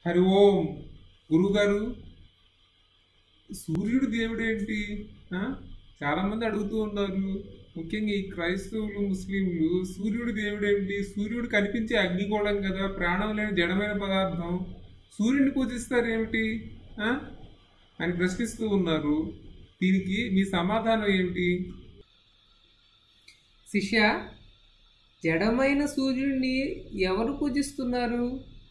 హరి ఓం గురుగారు సూర్యుడు దేవుడేంటి ఆ? చాలా మంది అడుగుతూ ఉన్నారు ముఖ్యంగా ఈ క్రైస్తవులు ముస్లింలు సూర్యుడు దేవుడేంటి సూర్యుడు కనిపించే అగ్నిగోళం కదా ప్రాణం లేని జడమైన పదార్థం సూర్యుడిని పూజిస్తారేమిటి ఆ? అని ప్రశ్నిస్తూ ఉన్నారు దీనికి మీ సమాధానం ఏమిటి శిష్య జడమైన సూర్యుడిని ఎవరు పూజిస్తున్నారు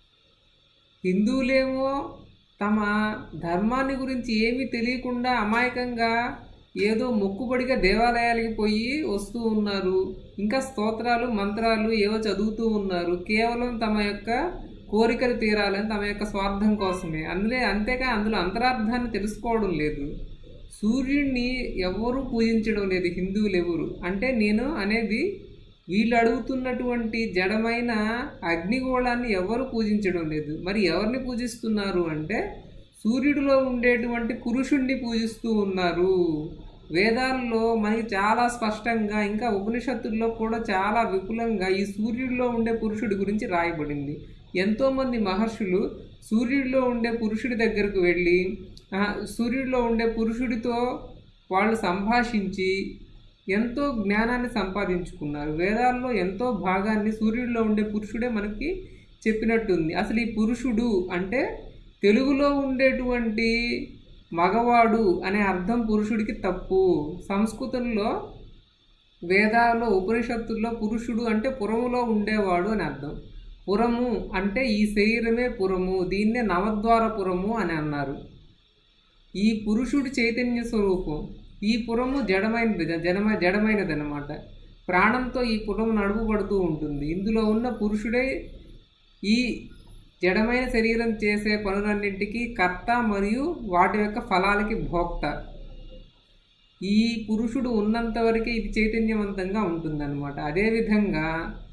హిందువులేమో తమ ధర్మాన్ని గురించి ఏమీ తెలియకుండా అమాయకంగా ఏదో మొక్కుబడిగా దేవాలయాలకి పోయి వస్తూ ఉన్నారు ఇంకా స్తోత్రాలు మంత్రాలు ఏవో చదువుతూ ఉన్నారు కేవలం తమ యొక్క కోరికలు తీరాలని తమ యొక్క స్వార్థం కోసమే అందులో అంతేగా అందులో అంతరార్థాన్ని తెలుసుకోవడం లేదు సూర్యుడిని ఎవరు పూజించడం లేదు హిందువులు ఎవరు అంటే నేను అనేది వీళ్ళు అడుగుతున్నటువంటి జడమైన అగ్నిగోళాన్ని ఎవరు పూజించడం లేదు మరి ఎవరిని పూజిస్తున్నారు అంటే సూర్యుడిలో ఉండేటువంటి పురుషుణ్ణి పూజిస్తూ ఉన్నారు వేదాల్లో మనకి చాలా స్పష్టంగా ఇంకా ఉపనిషత్తుల్లో కూడా చాలా విపులంగా ఈ సూర్యుడిలో ఉండే పురుషుడి గురించి రాయబడింది ఎంతోమంది మహర్షులు సూర్యుడిలో ఉండే పురుషుడి దగ్గరకు వెళ్ళి ఆ, సూర్యుడిలో ఉండే పురుషుడితో వాళ్ళు సంభాషించి ఎంతో జ్ఞానాన్ని సంపాదించుకున్నారు వేదాల్లో ఎంతో భాగాన్ని సూర్యుడిలో ఉండే పురుషుడే మనకి చెప్పినట్టుంది అసలు ఈ పురుషుడు అంటే తెలుగులో ఉండేటువంటి మగవాడు అనే అర్థం పురుషుడికి తప్పు సంస్కృతంలో వేదాల్లో ఉపనిషత్తుల్లో పురుషుడు అంటే పురములో ఉండేవాడు అని అర్థం పురము అంటే ఈ శరీరమే పురము దీన్నే నవద్వార పురము అని అన్నారు ఈ పురుషుడి చైతన్య స్వరూపం ఈ పురము జడమైనది జడమ జడమైనది అనమాట ప్రాణంతో ఈ పురం నడుపుబడుతూ ఉంటుంది ఇందులో ఉన్న పురుషుడే ఈ జడమైన శరీరం చేసే పనులన్నింటికీ కర్త మరియు వాటి యొక్క ఫలాలకి భోక్త ఈ పురుషుడు ఉన్నంత వరకే ఇది చైతన్యవంతంగా ఉంటుందన్నమాట అదేవిధంగా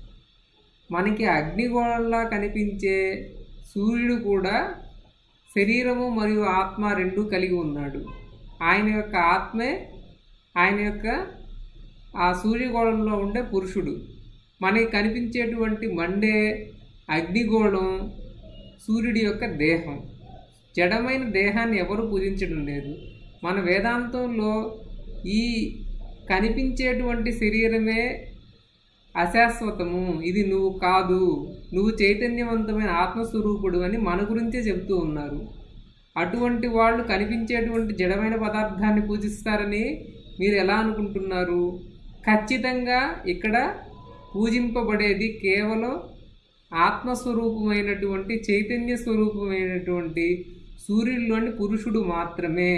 మనకి అగ్నిగోళంలా కనిపించే సూర్యుడు కూడా శరీరము మరియు ఆత్మ రెండు కలిగి ఉన్నాడు ఆయన యొక్క ఆత్మే ఆయన యొక్క ఆ సూర్యగోళంలో ఉండే పురుషుడు మనకి కనిపించేటువంటి మండే అగ్నిగోళం సూర్యుడి యొక్క దేహం జడమైన దేహాన్ని ఎవరు పూజించడం లేదు మన వేదాంతంలో ఈ కనిపించేటువంటి శరీరమే అశాశ్వతము ఇది నువ్వు కాదు నువ్వు చైతన్యవంతమైన ఆత్మస్వరూపుడు అని మన గురించే చెబుతూ ఉన్నారు అటువంటి వాళ్ళు కనిపించేటువంటి జడమైన పదార్థాన్ని పూజిస్తారని మీరు ఎలా అనుకుంటున్నారు ఖచ్చితంగా ఇక్కడ పూజింపబడేది కేవలం ఆత్మస్వరూపమైనటువంటి చైతన్య స్వరూపమైనటువంటి సూర్యుడిలోని పురుషుడు మాత్రమే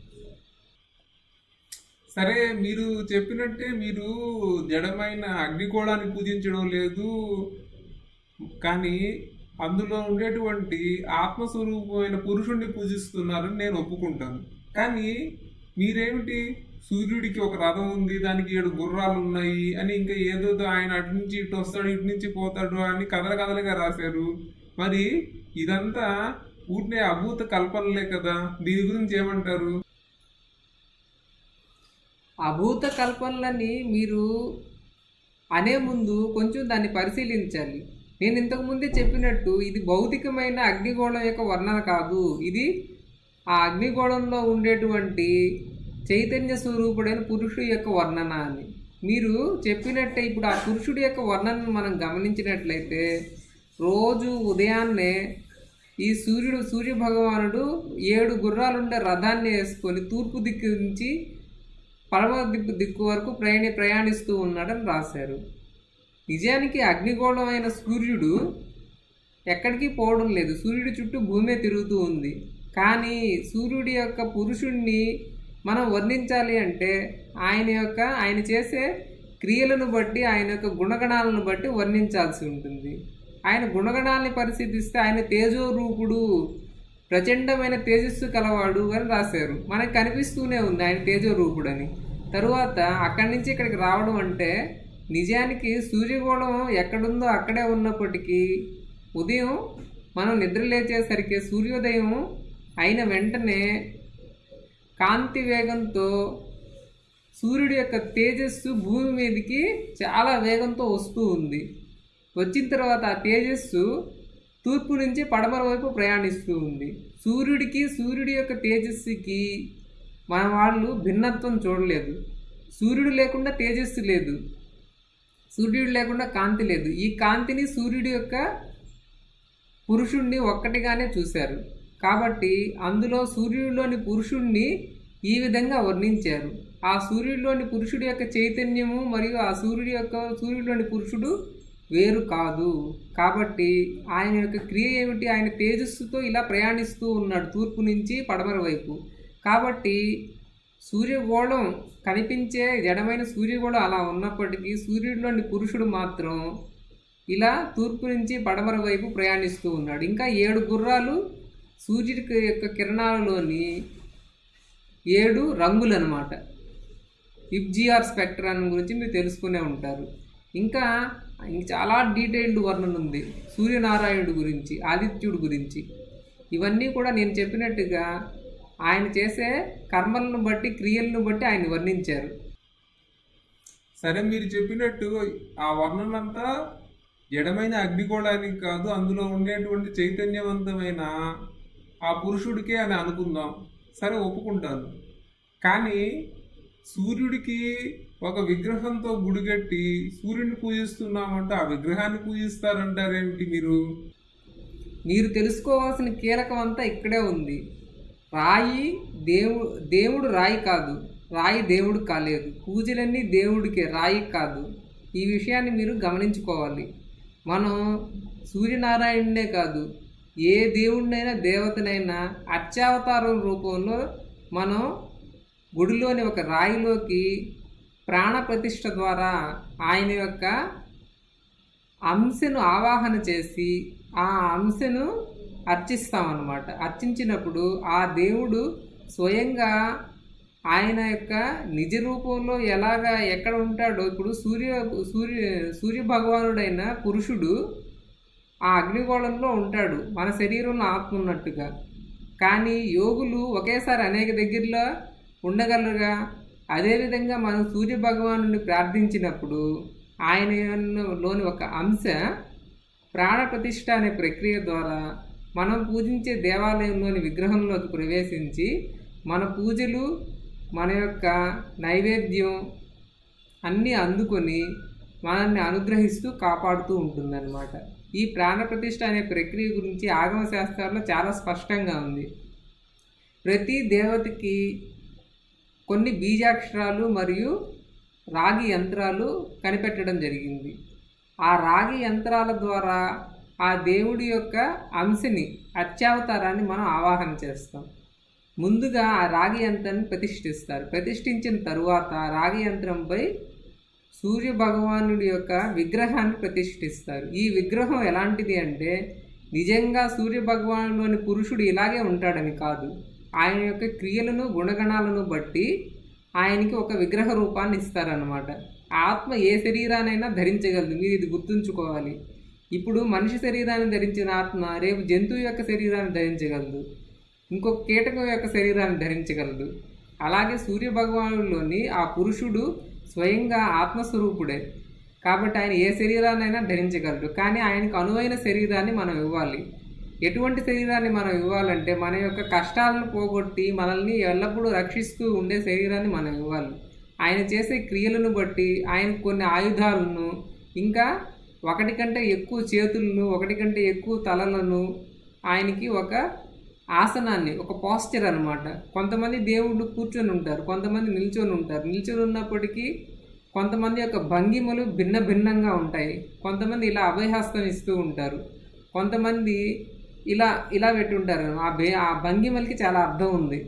సరే మీరు చెప్పినట్టే మీరు జడమైన అగ్నిగోళాన్ని పూజించడం లేదు కానీ అందులో ఉండేటువంటి ఆత్మస్వరూపమైన పురుషుణ్ణి పూజిస్తున్నారని నేను ఒప్పుకుంటాను కానీ మీరేమిటి సూర్యుడికి ఒక రథం ఉంది దానికి ఏడు గుర్రాలు ఉన్నాయి అని ఇంకా ఏదో ఆయన అటు నుంచి ఇటు వస్తాడు ఇటు నుంచి పోతాడు అని కథల కథలుగా రాశారు మరి ఇదంతా ఊరినే అభూత కల్పనలే కదా దీని గురించి ఏమంటారు అభూత కల్పనలని మీరు అనే ముందు కొంచెం దాన్ని పరిశీలించాలి నేను ఇంతకుముందే చెప్పినట్టు ఇది భౌతికమైన అగ్నిగోళం యొక్క వర్ణన కాదు ఇది ఆ అగ్నిగోళంలో ఉండేటువంటి చైతన్య స్వరూపుడైన పురుషుడు యొక్క వర్ణన అని మీరు చెప్పినట్టే ఇప్పుడు ఆ పురుషుడి యొక్క వర్ణనను మనం గమనించినట్లయితే రోజు ఉదయాన్నే ఈ సూర్యుడు సూర్య భగవానుడు ఏడు గుర్రాలుండే రథాన్ని వేసుకొని తూర్పు దిక్కు నుంచి పడవ దిక్కు దిక్కు వరకు ప్రయాణి ప్రయాణిస్తూ ఉన్నాడని రాశారు నిజానికి అగ్నిగోళం అయిన సూర్యుడు ఎక్కడికి పోవడం లేదు సూర్యుడి చుట్టూ భూమే తిరుగుతూ ఉంది కానీ సూర్యుడి యొక్క పురుషుణ్ణి మనం వర్ణించాలి అంటే ఆయన యొక్క ఆయన చేసే క్రియలను బట్టి ఆయన యొక్క గుణగణాలను బట్టి వర్ణించాల్సి ఉంటుంది ఆయన గుణగణాలని పరిశీలిస్తే ఆయన తేజోరూపుడు ప్రచండమైన తేజస్సు కలవాడు అని రాశారు మనకు కనిపిస్తూనే ఉంది ఆయన తేజోరూపుడు అని తరువాత అక్కడి నుంచి ఇక్కడికి రావడం అంటే నిజానికి సూర్యగోళం ఎక్కడుందో అక్కడే ఉన్నప్పటికీ ఉదయం మనం నిద్ర లేచేసరికి సూర్యోదయం అయిన వెంటనే కాంతి వేగంతో సూర్యుడి యొక్క తేజస్సు భూమి మీదకి చాలా వేగంతో వస్తూ ఉంది వచ్చిన తర్వాత ఆ తేజస్సు తూర్పు నుంచి పడమర వైపు ప్రయాణిస్తూ ఉంది సూర్యుడికి సూర్యుడి యొక్క తేజస్సుకి మన వాళ్ళు భిన్నత్వం చూడలేదు సూర్యుడు లేకుండా తేజస్సు లేదు సూర్యుడు లేకుండా కాంతి లేదు ఈ కాంతిని సూర్యుడి యొక్క పురుషుణ్ణి ఒక్కటిగానే చూశారు కాబట్టి అందులో సూర్యుడిలోని పురుషుణ్ణి ఈ విధంగా వర్ణించారు ఆ సూర్యుడిలోని పురుషుడి యొక్క చైతన్యము మరియు ఆ సూర్యుడి యొక్క సూర్యుడిలోని పురుషుడు వేరు కాదు కాబట్టి ఆయన యొక్క క్రియ ఏమిటి ఆయన తేజస్సుతో ఇలా ప్రయాణిస్తూ ఉన్నాడు తూర్పు నుంచి పడమర వైపు కాబట్టి సూర్యగోళం కనిపించే జడమైన సూర్యగోళం అలా ఉన్నప్పటికీ సూర్యుడిలోని పురుషుడు మాత్రం ఇలా తూర్పు నుంచి పడమర వైపు ప్రయాణిస్తూ ఉన్నాడు ఇంకా ఏడు గుర్రాలు సూర్యుడి యొక్క కిరణాలలోని ఏడు రంగులు అనమాట ఇబ్జిఆర్ స్పెక్ట్రాన్ గురించి మీరు తెలుసుకునే ఉంటారు ఇంకా ఇంక చాలా డీటెయిల్డ్ వర్ణన ఉంది సూర్యనారాయణుడు గురించి ఆదిత్యుడు గురించి ఇవన్నీ కూడా నేను చెప్పినట్టుగా ఆయన చేసే కర్మలను బట్టి క్రియలను బట్టి ఆయన వర్ణించారు సరే మీరు చెప్పినట్టు ఆ వర్ణన అంతా జడమైన అగ్నిగోళానికి కాదు అందులో ఉండేటువంటి చైతన్యవంతమైన ఆ పురుషుడికే అని అనుకుందాం సరే ఒప్పుకుంటాను కానీ సూర్యుడికి ఒక విగ్రహంతో గుడిగట్టి సూర్యుడిని పూజిస్తున్నామంటే ఆ విగ్రహాన్ని పూజిస్తారంటారేమిటి మీరు మీరు తెలుసుకోవాల్సిన కీలకం అంతా ఇక్కడే ఉంది రాయి దేవు దేవుడు రాయి కాదు రాయి దేవుడు కాలేదు పూజలన్నీ దేవుడికే రాయి కాదు ఈ విషయాన్ని మీరు గమనించుకోవాలి మనం సూర్యనారాయణుడే కాదు ఏ దేవుడినైనా దేవతనైనా అర్చావతారం రూపంలో మనం గుడిలోని ఒక రాయిలోకి ప్రాణ ప్రతిష్ఠ ద్వారా ఆయన యొక్క అంశను ఆవాహన చేసి ఆ అంశను అర్చిస్తామన్నమాట అర్చించినప్పుడు ఆ దేవుడు స్వయంగా ఆయన యొక్క నిజ రూపంలో ఎలాగా ఎక్కడ ఉంటాడో ఇప్పుడు సూర్య సూర్య సూర్య భగవానుడైన పురుషుడు ఆ అగ్నిగోళంలో ఉంటాడు మన శరీరంలో ఆత్మ ఉన్నట్టుగా కానీ యోగులు ఒకేసారి అనేక దగ్గరలో ఉండగలరుగా అదేవిధంగా మనం సూర్య భగవాను ప్రార్థించినప్పుడు ఆయనలోని ఒక అంశ ప్రాణ ప్రతిష్ఠ అనే ప్రక్రియ ద్వారా మనం పూజించే దేవాలయంలోని విగ్రహంలోకి ప్రవేశించి మన పూజలు మన యొక్క నైవేద్యం అన్నీ అందుకొని మనల్ని అనుగ్రహిస్తూ కాపాడుతూ ఉంటుందన్నమాట ఈ ప్రాణ ప్రతిష్ఠ అనే ప్రక్రియ గురించి ఆగమ శాస్త్రాల్లో చాలా స్పష్టంగా ఉంది ప్రతి దేవతకి కొన్ని బీజాక్షరాలు మరియు రాగి యంత్రాలు కనిపెట్టడం జరిగింది ఆ రాగి యంత్రాల ద్వారా ఆ దేవుడి యొక్క అంశని అత్యావతారాన్ని మనం ఆవాహన చేస్తాం ముందుగా ఆ రాగి యంత్రాన్ని ప్రతిష్ఠిస్తారు ప్రతిష్ఠించిన తరువాత రాగి యంత్రంపై సూర్య భగవానుడి యొక్క విగ్రహాన్ని ప్రతిష్ఠిస్తారు ఈ విగ్రహం ఎలాంటిది అంటే నిజంగా సూర్య భగవానులోని పురుషుడు ఇలాగే ఉంటాడని కాదు ఆయన యొక్క క్రియలను గుణగణాలను బట్టి ఆయనకి ఒక విగ్రహ రూపాన్ని ఇస్తారనమాట ఆత్మ ఏ శరీరానైనా ధరించగలదు మీరు ఇది గుర్తుంచుకోవాలి ఇప్పుడు మనిషి శరీరాన్ని ధరించిన ఆత్మ రేపు జంతువు యొక్క శరీరాన్ని ధరించగలదు ఇంకొక కీటకం యొక్క శరీరాన్ని ధరించగలదు అలాగే సూర్య భగవానులోని ఆ పురుషుడు స్వయంగా ఆత్మస్వరూపుడే కాబట్టి ఆయన ఏ శరీరాన్నైనా ధరించగలడు కానీ ఆయనకు అనువైన శరీరాన్ని మనం ఇవ్వాలి ఎటువంటి శరీరాన్ని మనం ఇవ్వాలంటే మన యొక్క కష్టాలను పోగొట్టి మనల్ని ఎల్లప్పుడూ రక్షిస్తూ ఉండే శరీరాన్ని మనం ఇవ్వాలి ఆయన చేసే క్రియలను బట్టి ఆయన కొన్ని ఆయుధాలను ఇంకా ఒకటి కంటే ఎక్కువ చేతులను ఒకటి కంటే ఎక్కువ తలలను ఆయనకి ఒక ఆసనాన్ని ఒక పాస్చర్ అనమాట కొంతమంది దేవుళ్ళు కూర్చొని ఉంటారు కొంతమంది నిల్చొని ఉంటారు నిల్చొని ఉన్నప్పటికీ కొంతమంది యొక్క భంగిమలు భిన్న భిన్నంగా ఉంటాయి కొంతమంది ఇలా అభయహస్తం ఇస్తూ ఉంటారు కొంతమంది ఇలా ఇలా పెట్టుంటారు ఆ బే ఆ భంగిమలకి చాలా అర్థం ఉంది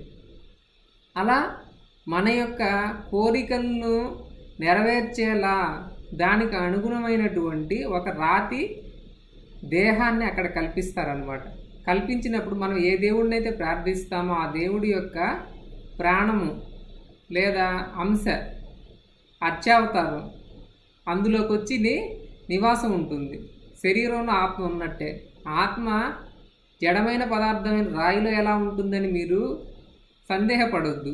అలా మన యొక్క కోరికలను నెరవేర్చేలా దానికి అనుగుణమైనటువంటి ఒక రాతి దేహాన్ని అక్కడ కల్పిస్తారనమాట కల్పించినప్పుడు మనం ఏ దేవుడిని అయితే ప్రార్థిస్తామో ఆ దేవుడి యొక్క ప్రాణము లేదా అంశ అర్చావతారం అందులోకి వచ్చి ని- నివాసం ఉంటుంది శరీరంలో ఆత్మ ఉన్నట్టే ఆత్మ జడమైన పదార్థమైన రాయిలో ఎలా ఉంటుందని మీరు సందేహపడొద్దు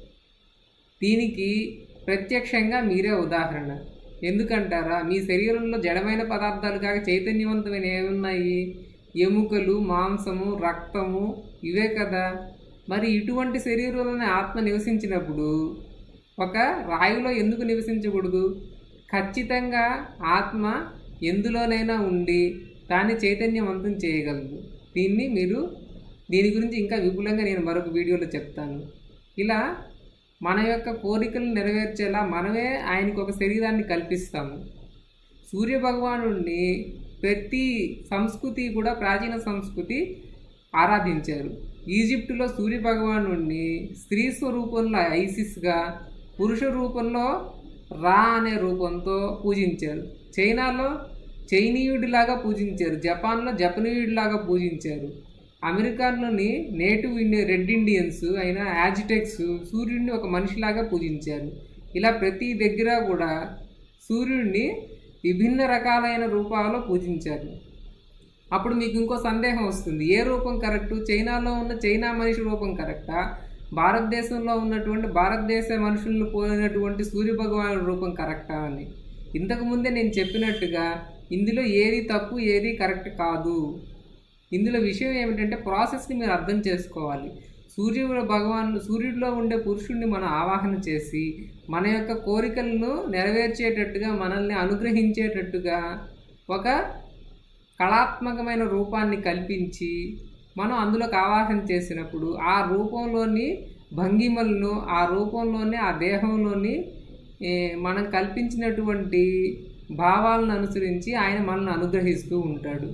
దీనికి ప్రత్యక్షంగా మీరే ఉదాహరణ ఎందుకంటారా మీ శరీరంలో జడమైన పదార్థాలు కాక చైతన్యవంతమైన ఏమున్నాయి ఎముకలు మాంసము రక్తము ఇవే కదా మరి ఇటువంటి శరీరంలోనే ఆత్మ నివసించినప్పుడు ఒక రాయిలో ఎందుకు నివసించకూడదు ఖచ్చితంగా ఆత్మ ఎందులోనైనా ఉండి దాన్ని చైతన్యవంతం చేయగలదు దీన్ని మీరు దీని గురించి ఇంకా విపులంగా నేను మరొక వీడియోలో చెప్తాను ఇలా మన యొక్క కోరికలు నెరవేర్చేలా మనమే ఆయనకు ఒక శరీరాన్ని కల్పిస్తాము సూర్య భగవానుడిని ప్రతి సంస్కృతి కూడా ప్రాచీన సంస్కృతి ఆరాధించారు ఈజిప్టులో సూర్య భగవానుడిని స్త్రీ స్వరూపంలో ఐసిస్గా పురుష రూపంలో రా అనే రూపంతో పూజించారు చైనాలో చైనీయుడిలాగా పూజించారు జపాన్లో జపనీయుడిలాగా పూజించారు అమెరికాలోని నేటివ్ ఇండియా రెడ్ ఇండియన్స్ అయిన యాజిటెక్స్ సూర్యుడిని ఒక మనిషిలాగా పూజించారు ఇలా ప్రతి దగ్గర కూడా సూర్యుడిని విభిన్న రకాలైన రూపాలలో పూజించారు అప్పుడు మీకు ఇంకో సందేహం వస్తుంది ఏ రూపం కరెక్ట్ చైనాలో ఉన్న చైనా మనిషి రూపం కరెక్టా భారతదేశంలో ఉన్నటువంటి భారతదేశ మనుషులను పోలినటువంటి సూర్య భగవాను రూపం కరెక్టా అని ఇంతకు ముందే నేను చెప్పినట్టుగా ఇందులో ఏది తప్పు ఏది కరెక్ట్ కాదు ఇందులో విషయం ఏమిటంటే ప్రాసెస్ని మీరు అర్థం చేసుకోవాలి సూర్యుడు భగవాన్ సూర్యుడిలో ఉండే పురుషుడిని మనం ఆవాహన చేసి మన యొక్క కోరికలను నెరవేర్చేటట్టుగా మనల్ని అనుగ్రహించేటట్టుగా ఒక కళాత్మకమైన రూపాన్ని కల్పించి మనం అందులోకి ఆవాహన చేసినప్పుడు ఆ రూపంలోని భంగిమలను ఆ రూపంలోని ఆ దేహంలోని ఏ, మనం కల్పించినటువంటి భావాలను అనుసరించి ఆయన మనల్ని అనుగ్రహిస్తూ ఉంటాడు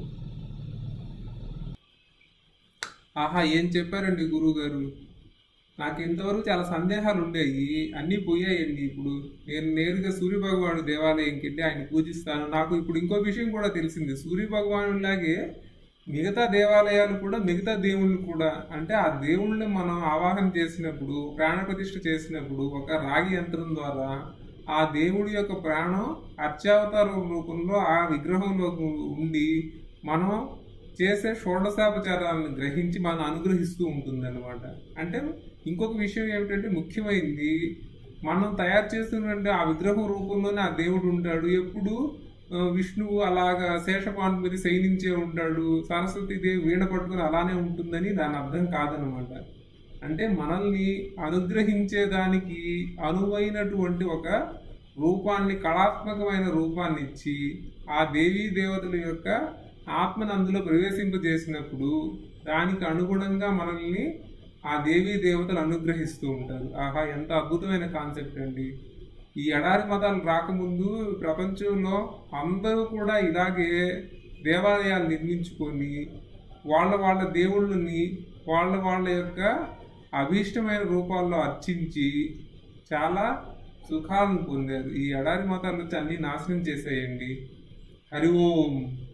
ఆహా ఏం చెప్పారండి గురువు గారు నాకు ఇంతవరకు చాలా సందేహాలు ఉండేవి అన్నీ పోయాయండి ఇప్పుడు నేను నేరుగా సూర్య భగవానుడు దేవాలయంకి వెళ్ళి ఆయన పూజిస్తాను నాకు ఇప్పుడు ఇంకో విషయం కూడా తెలిసింది సూర్య భగవానులాగే మిగతా దేవాలయాలు కూడా మిగతా దేవుళ్ళు కూడా అంటే ఆ దేవుళ్ళని మనం ఆవాహన చేసినప్పుడు ప్రాణప్రతిష్ఠ చేసినప్పుడు ఒక రాగి యంత్రం ద్వారా ఆ దేవుడి యొక్క ప్రాణం అర్చావతార రూపంలో ఆ విగ్రహంలో ఉండి మనం చేసే షోడశాపచారాలను గ్రహించి మనం అనుగ్రహిస్తూ ఉంటుంది అనమాట అంటే ఇంకొక విషయం ఏమిటంటే ముఖ్యమైనది మనం తయారు చేస్తున్నటువంటి ఆ విగ్రహం రూపంలోనే ఆ దేవుడు ఉంటాడు ఎప్పుడు ఆ, విష్ణువు అలాగా శేషపాను మీద శయనించే ఉంటాడు సరస్వతి దేవి వీణ పట్టుకుని అలానే ఉంటుందని దాని అర్థం కాదనమాట అంటే మనల్ని అనుగ్రహించేదానికి అనువైనటువంటి ఒక రూపాన్ని కళాత్మకమైన రూపాన్ని ఇచ్చి ఆ దేవీ దేవతల యొక్క ఆత్మను అందులో ప్రవేశింపజేసినప్పుడు దానికి అనుగుణంగా మనల్ని ఆ దేవీ దేవతలు అనుగ్రహిస్తూ ఉంటారు ఆహా ఎంత అద్భుతమైన కాన్సెప్ట్ అండి ఈ ఎడారి మతాలు రాకముందు ప్రపంచంలో అందరూ కూడా ఇలాగే దేవాలయాలు నిర్మించుకొని వాళ్ళ వాళ్ళ దేవుళ్ళని వాళ్ళ వాళ్ళ యొక్క అభీష్టమైన రూపాల్లో అర్చించి చాలా సుఖాలను పొందారు ఈ ఎడారి మతాలు వచ్చి అన్ని నాశనం చేసేయండి హరి ఓం